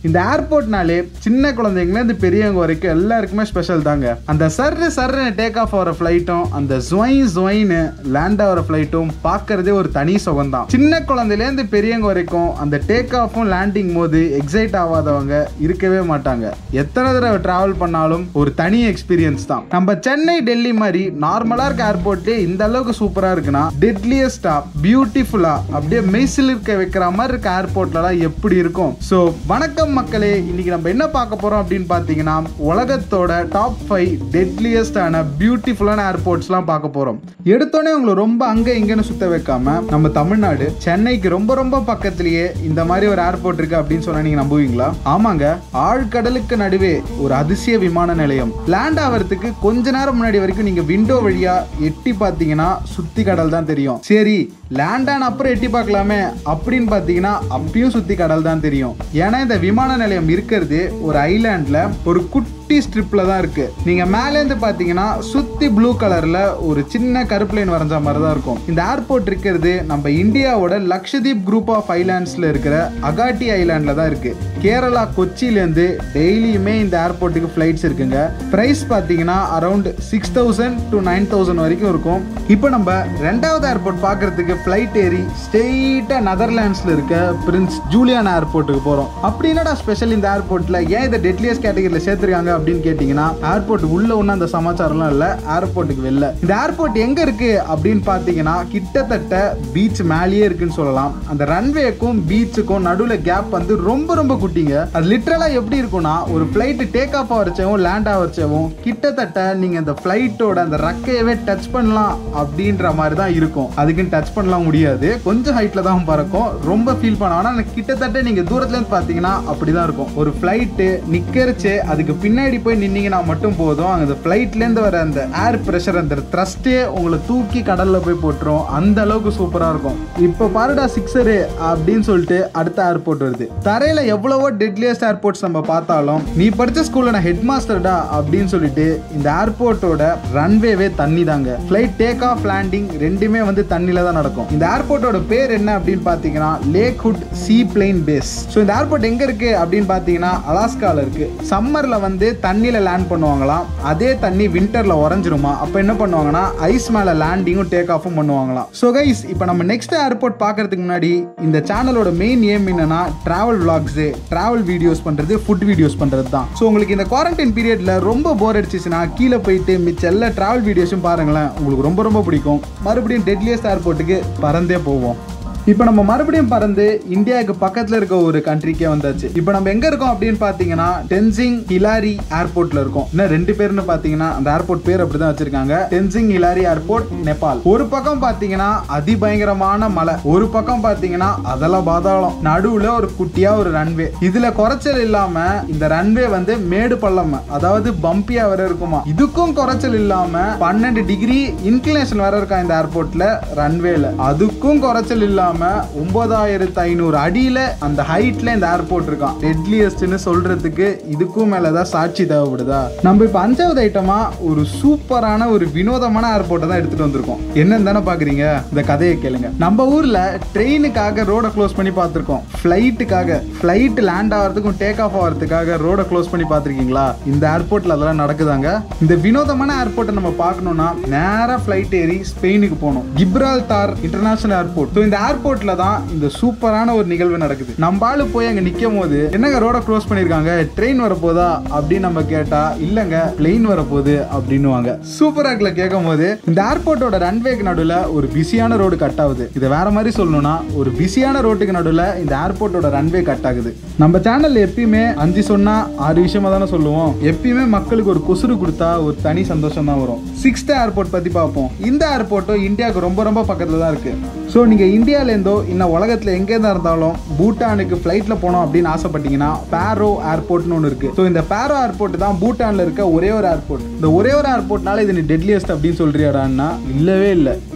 இந்த ஏர்போர்ட்னாலே சின்ன குழந்தைங்கலேருந்து பெரியவங்க வரைக்கும் எல்லாருக்குமே ஸ்பெஷல் தாங்க அந்த சர்ரு சர்ரு டேக் ஆஃப் ஆகிற ஃப்ளைட்டும் அந்த ஜொய் ஜொயின்னு லேண்ட் ஆகிற ஃப்ளைட்டும் பார்க்கறதே ஒரு தனி சுகம் தான் சின்ன குழந்தையிலேருந்து பெரியவங்க வரைக்கும் அந்த டேக் ஆஃபும் லேண்டிங் போது எக்ஸைட் ஆகாதவங்க இருக்கவே மாட்டாங்க எத்தனை தடவை டிராவல் பண்ணாலும் ஒரு தனி எக்ஸ்பீரியன்ஸ் தான் நம்ம சென்னை டெல்லி மாதிரி நார்மலா இருக்க ஏர்போர்ட்டே இந்த அளவுக்கு சூப்பரா இருக்குன்னா டெட்லியஸ்டா பியூட்டிஃபுல்லா அப்படியே மெய்சில் இருக்க வைக்கிற மாதிரி இருக்க ஏர்போர்ட்லலாம் எப்படி இருக்கும் ஸோ வணக்கம் மக்களே இன்னைக்கு நம்ம என்ன பார்க்க போறோம் அப்படின்னு பார்த்தீங்கன்னா உலகத்தோட டாப் ஃபைவ் டெட்லியஸ்டான பியூட்டிஃபுல்லான ஏர்போர்ட்ஸ்லாம் பார்க்க போறோம் எடுத்தோடனே உங்களை ரொம்ப அங்க இங்கன்னு சுத்த வைக்காம நம்ம தமிழ்நாடு சென்னைக்கு ரொம்ப ரொம்ப பக்கத்திலேயே இந்த மாதிரி ஒரு ஏர்போர்ட் இருக்கு அப்படின்னு சொன்னா நீங்க நம்புவீங்களா ஆமாங்க ஆழ்கடலுக்கு நடுவே ஒரு அதிசய விமான நிலையம் லேண்ட் ஆகிறதுக்கு கொஞ்ச நேரம் முன்னாடி வரைக்கும் நீங்க விண்டோ வழியா எட்டி பார்த்தீங்கன்னா சுத்தி கடல் தான் தெரியும் சரி லேண்ட் ஆன அப்புறம் எட்டி பார்க்கலாமே அப்படின்னு பார்த்தீங்கன்னா அப்பயும் சுத்தி கடல் தான் தெரியும் ஏன்னா இந்த விமான நிலையம் இருக்கிறது ஒரு ஐலாண்ட்ல ஒரு குட்டி ஸ்ட்ரிப்ல தான் இருக்கு நீங்க மேலேருந்து பார்த்தீங்கன்னா சுத்தி ப்ளூ கலர்ல ஒரு சின்ன கருப்பு லைன் வரைஞ்ச மாதிரி தான் இருக்கும் இந்த ஏர்போர்ட் இருக்கிறது நம்ம இந்தியாவோட லக்ஷதீப் குரூப் ஆஃப் ஐலாண்ட்ஸ்ல இருக்கிற அகாட்டி ஐலாண்ட்ல தான் இருக்கு கேரளா கொச்சியிலேருந்து டெய்லியுமே இந்த ஏர்போர்ட்டுக்கு ஃப்ளைட்ஸ் இருக்குங்க ப்ரைஸ் பார்த்தீங்கன்னா around six thousand to nine thousand வரைக்கும் இருக்கும் இப்போ நம்ம ரெண்டாவது ஏர்போர்ட் பார்க்கறதுக்கு ஃப்ளைட் ஏறி ஸ்ட்ரெயிட்டாக நெதர்லாண்ட்ஸில் இருக்க பிரின்ஸ் ஜூலியான் ஏர்போர்ட்டுக்கு போகிறோம் அப்படி என்னடா ஸ்பெஷல் இந்த ஏர்போர்ட்டில் ஏன் இதை டெட்லியஸ் கேட்டகரியில் சேர்த்துருக்காங்க அப்படின்னு கேட்டிங்கன்னா ஏர்போர்ட் உள்ள ஒன்றும் அந்த சமாச்சாரம்லாம் இல்லை ஏர்போர்ட்டுக்கு வெளில இந்த ஏர்போர்ட் எங்கே இருக்குது அப்படின்னு பார்த்தீங்கன்னா கிட்டத்தட்ட பீச் மேலேயே இருக்குன்னு சொல்லலாம் அந்த ரன்வேக்கும் பீச்சுக்கும் நடுவில் கேப் வந்து ரொம்ப ரொம்ப குட்டிங்க அது லிட்ரலாக எப்படி இருக்கும்னா ஒரு ஃப்ளைட்டு டேக் ஆஃப் ஆகிறச்சவும் லேண்ட் ஆகிறச்சவும் கிட்டத்தட்ட நீங்கள் இந்த ஃப்ளைட்டோட அந்த ரக்கையவே டச் பண்ணலாம் அப்படின்ற மாதிரி தான் இருக்கும் அதுக்குன்னு டச் பண்ணலாம் முடியாது கொஞ்சம் ஹைட்டில் தான் பறக்கும் ரொம்ப ஃபீல் பண்ண ஆனால் கிட்டத்தட்ட நீங்கள் தூரத்துலேருந்து பார்த்தீங்கன்னா அப்படி தான் இருக்கும் ஒரு ஃப்ளைட்டு நிற்கிறச்சு அதுக்கு பின்னாடி போய் நின்னீங்கன்னா மட்டும் போதும் அந்த ஃப்ளைட்லேருந்து வர அந்த ஏர் ப்ரெஷர் அந்த த்ரஸ்ட்டே உங்களை தூக்கி கடலில் போய் போட்டுரும் அந்த அளவுக்கு சூப்பராக இருக்கும் இப்போ பாருடா சிக்ஸரு அப்படின்னு சொல்லிட்டு அடுத்த ஏர்போர்ட் வருது தரையில் எவ்வளவோ டெட்லியஸ்ட் ஏர்போர்ட்ஸ் நம்ம பார்த்தாலும் நீ படித்த ஸ்கூலில் நான் ஹெட் மாஸ்டர்டா அப்படின்னு சொல்லிட்டு இந்த ஏர்போர்ட்டோட ரன்வேவே தண்ணி தாங்க ஃப்ளைட் டேக் ஆஃப் லேண்டிங் ரெண்டுமே வந்து தண்ணியில் தான் நடக்கும் இந்த ஏர்போர்ட்டோட பேர் என்ன அப்படின்னு பார்த்தீங்கன்னா Lake Hood seaplane base so இந்த ஏர்போர்ட் எங்கே இருக்கு அப்படின்னு பார்த்தீங்கன்னா அலாஸ்காவில் இருக்கு சம்மரில் வந்து தண்ணியில் லேண்ட் பண்ணுவாங்களாம் அதே தண்ணி வின்டரில் உறைஞ்சிருமா அப்போ என்ன பண்ணுவாங்கன்னா ஐஸ் மேலே லேண்டிங்கும் டேக் ஆஃபும் பண்ணுவாங்களாம் ஸோ கைஸ் இப்போ நம்ம நெக்ஸ்ட் ஏர்போர்ட் பார்க்கறதுக்கு முன்னாடி இந்த சேனலோட மெயின் ஏம் என்னன்னா டிராவல் vlogs டிராவல் வீடியோஸ் பண்ணுறது ஃபுட் வீடியோஸ் பண்ணுறது தான் ஸோ உங்களுக்கு இந்த குவாரண்டைன் பீரியடில் ரொம்ப போர் அடிச்சிச்சுன்னா கீழே போயிட்டு மிச்ச எல்லா டிராவல் வீடியோஸும் பாருங்களேன் உங்களுக்கு ரொம்ப ரொம்ப பிடிக்கும் மறுபடியும் டெட்லியஸ்ட் ஏர்போர்ட்டுக்கு பறந்தே போவோம் இப்போ நம்ம மறுபடியும் பறந்து இந்தியாவுக்கு பக்கத்தில் இருக்க ஒரு கண்ட்ரிக்கே வந்தாச்சு இப்போ நம்ம எங்க இருக்கோம் அப்படின்னு பார்த்தீங்கன்னா டென்சிங் ஹிலாரி ஏர்போர்ட்ல இருக்கோம் இன்னும் ரெண்டு பேர்னு பார்த்தீங்கன்னா அந்த ஏர்போர்ட் பேர் அப்படிதான் வச்சிருக்காங்க டென்சிங் ஹிலாரி ஏர்போர்ட் நேபாள் ஒரு பக்கம் பார்த்தீங்கன்னா அதிபயங்கரமான மலை ஒரு பக்கம் பார்த்தீங்கன்னா அதெல்லாம் பாதாளம் நடுவுல ஒரு குட்டியா ஒரு ரன்வே இதுல குறைச்சல் இல்லாம இந்த ரன்வே வந்து மேடு பள்ளம் அதாவது பம்பியா வேற இருக்குமா இதுக்கும் குறைச்சல் இல்லாம பன்னெண்டு டிகிரி இன்க்ளினேஷன் வேற இருக்கா இந்த ஏர்போர்ட்ல ரன்வேல அதுக்கும் குறைச்சல் இல்லாம ஒன்பதாயிரத்து ஐநூறு அடியில அந்த ஹைட்ல இந்த ஏர்போர்ட் இருக்கான் டெட்லியஸ்ட்னு சொல்றதுக்கு இதுக்கும் மேலதான் சாட்சி தேவைப்படுதா நம்ம இப்ப அஞ்சாவது ஐட்டமா ஒரு சூப்பரான ஒரு வினோதமான ஏர்போர்ட்டை தான் எடுத்துட்டு வந்திருக்கோம் என்னன்னு தானே பாக்குறீங்க இந்த கதையை கேளுங்க நம்ம ஊர்ல ட்ரெயினுக்காக ரோட க்ளோஸ் பண்ணி பார்த்திருக்கோம் ஃபிளைட்டுக்காக ஃபிளைட் லேண்ட் ஆகிறதுக்கும் டேக் ஆஃப் ஆகிறதுக்காக ரோட க்ளோஸ் பண்ணி பார்த்திருக்கீங்களா இந்த ஏர்போர்ட்ல அதெல்லாம் நடக்குதாங்க இந்த வினோதமான ஏர்போர்ட்டை நம்ம பார்க்கணும்னா நேரா ஃபிளைட் ஏறி ஸ்பெயினுக்கு போகணும் கிப்ரால் தார் இன்டர்நேஷனல் ஏர்போர்ட் ஸோ இந்த ஏர்போர்ட்ல தான் இந்த சூப்பரான ஒரு நிகழ்வு நடக்குது நம்ம ஆளு போய் அங்க நிக்கும் போது என்னங்க ரோட க்ளோஸ் பண்ணிருக்காங்க ட்ரெயின் வரப்போதா அப்படின்னு நம்ம கேட்டா இல்லங்க பிளெயின் வரப்போகுது அப்படின்னுவாங்க சூப்பரா இருக்குல்ல கேட்கும் போது இந்த ஏர்போர்ட்டோட ரன்வேக்கு நடுவில் ஒரு பிஸியான ரோடு கட் ஆகுது இதை வேற மாதிரி சொல்லணும்னா ஒரு பிஸியான ரோட்டுக்கு நடுவில் இந்த ஏர்போர்ட்டோட ரன்வே கட் ஆகுது நம்ம சேனல்ல எப்பயுமே அஞ்சு சொன்னா ஆறு விஷயமா தானே சொல்லுவோம் எப்பயுமே மக்களுக்கு ஒரு குசுறு கொடுத்தா ஒரு தனி சந்தோஷம் தான் வரும் சிக்ஸ்த் ஏர்போர்ட் பத்தி பார்ப்போம் இந்த ஏர்போர்ட்டும் இந்தியாவுக்கு ரொம்ப ரொம்ப பக்கத்துல தான் இருக்கு ஸோ நீங்க இந்தியாவிலேருந்தோ இன்னும் உலகத்துல எங்கே தான் இருந்தாலும் பூட்டானுக்கு ஃப்ளைட்ல போனோம் அப்படின்னு ஆசைப்பட்டீங்கன்னா பேரோ ஏர்போர்ட்னு ஒன்று இருக்கு ஸோ இந்த பேரோ ஏர்போர்ட் தான் பூட்டான்ல இருக்க ஒரே ஒரு ஏர்போர்ட் இந்த ஒரே ஒரு ஏர்போர்ட்னால இது நீ டெட்லியஸ்ட் அப்படின்னு சொல்றியாடான்னா இல்லவே இல்லை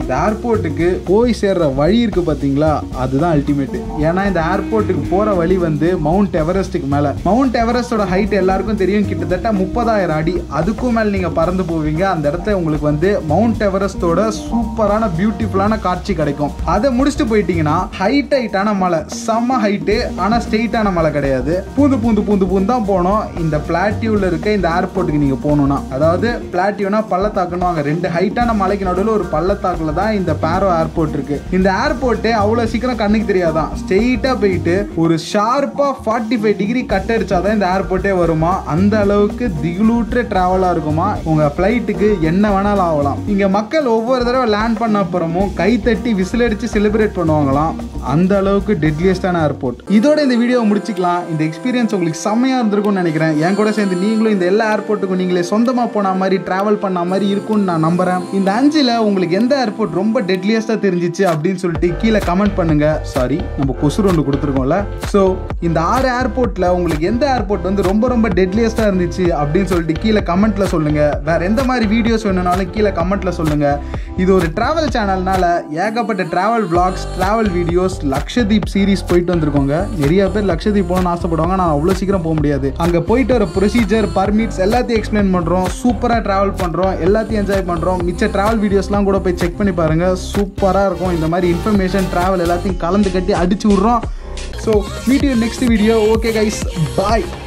இந்த ஏர்போர்ட்டுக்கு போய் சேர்ற வழி இருக்கு பாத்தீங்களா அதுதான் அல்டிமேட் ஏன்னா இந்த ஏர்போர்ட்டுக்கு போற வழி வந்து மவுண்ட் எவரெஸ்ட்டுக்கு மேல மவுண்ட் எவரெஸ்டோட ஹைட் எல்லாருக்கும் தெரியும் கிட்டத்தட்ட முப்பதாயிரம் அடி அதுக்கும் மேல நீங்க பறந்து போவீங்க அந்த இடத்துல உங்களுக்கு வந்து மவுண்ட் எவரெஸ்டோட சூப்பரான பியூட்டிஃபுல்லான காட்சி கிடைக்கும் அதை முடிச்சுட்டு போயிட்டீங்கன்னா ஹைட் ஹைட்டான மலை செம்ம ஹைட்டு ஆனா ஸ்ட்ரெயிட்டான மலை கிடையாது பூந்து பூந்து பூந்து பூந்து தான் போனோம் இந்த பிளாட்டியூல இருக்க இந்த ஏர்போர்ட்டுக்கு நீங்க போகணும்னா அதாவது பிளாட்டியூனா பள்ளத்தாக்குன்னு அங்க ரெண்டு ஹைட்டான மலைக்கு நடுவில் ஒரு பள்ளத்தாக்குல தான் இந்த பேரோ ஏர்போர்ட் இருக்கு இந்த ஏர்போர்ட்டு அவ்வளவு சீக்கிரம் கண்ணுக்கு தெரியாதான் ஸ்ட்ரெயிட்டா போயிட்டு ஒரு ஷார்ப்பா ஃபார்ட்டி ஃபைவ் டிகிரி கட் அடிச்சாதான் இந்த ஏர்போர்ட்டே வருமா அந்த அளவுக்கு திகுலூற்ற டிராவலா இருக்குமா உங்க ஃபிளைட்டுக்கு என்ன வேணாலும் ஆகலாம் இங்க மக்கள் ஒவ்வொரு தடவை லேண்ட் பண்ண அப்புறமும் கை தட்டி விசில் அடிச்சு செலிப்ரேட் பண்ணுவாங்களாம் அந்த அளவுக்கு டெட்லியஸ்டான ஏர்போர்ட் இதோட இந்த வீடியோவை முடிச்சுக்கலாம் இந்த எக்ஸ்பீரியன்ஸ் உங்களுக்கு செம்மையா இருந்திருக்கும்னு நினைக்கிறேன் என் கூட சேர்ந்து நீங்களும் இந்த எல்லா ஏர்போர்ட்டுக்கும் நீங்களே சொந்தமா போன மாதிரி டிராவல் பண்ண மாதிரி இருக்கும்னு நான் நம்புறேன் இந்த அஞ்சுல உங்களுக்கு எந்த ஏர்போர்ட் ரொம்ப டெட்லியஸ்டா தெரிஞ்சிச்சு அப்படின்னு சொல்லிட்டு கீழே கமெண்ட் பண்ணுங்க சாரி நம்ம கொசு ஒன்று கொடுத்துருக்கோம்ல ஸோ இந்த ஆறு ஏர்போர்ட்ல உங்களுக்கு எந்த ஏர்போர்ட் வந்து ரொம்ப ரொம்ப டெட்லியஸ்டா இருந்துச்சு அப்படின்னு சொல்லிட்டு கீழே கமெண்ட்ல சொல்லுங்க வேற எந்த மாதிரி வீடியோஸ் வேணும்னாலும் கீழே கமெண்ட்ல சொல்லுங்க இது ஒரு டிராவல் சேனல்னால ஏகப்பட்ட travel vlogs travel videos Lakshadweep series போயிட்டு வந்திருக்கோங்க நிறைய பேர் லக்ஷதீப் போகணும்னு ஆசைப்படுவாங்க நான் அவ்வளோ சீக்கிரம் போக முடியாது அங்கே போயிட்டு வர ப்ரொசீஜர் பர்மிட்ஸ் எல்லாத்தையும் எக்ஸ்பிளைன் பண்ணுறோம் சூப்பராக ட்ராவல் பண்ணுறோம் எல்லாத்தையும் என்ஜாய் பண்ணுறோம் மிச்ச டிராவல் வீடியோஸ்லாம் கூட போய் செக் பண்ணி பாருங்க சூப்பராக இருக்கும் இந்த மாதிரி இன்ஃபர்மேஷன் டிராவல் எல்லாத்தையும் கலந்து கட்டி அடிச்சு விட்றோம் so meet you next video okay guys bye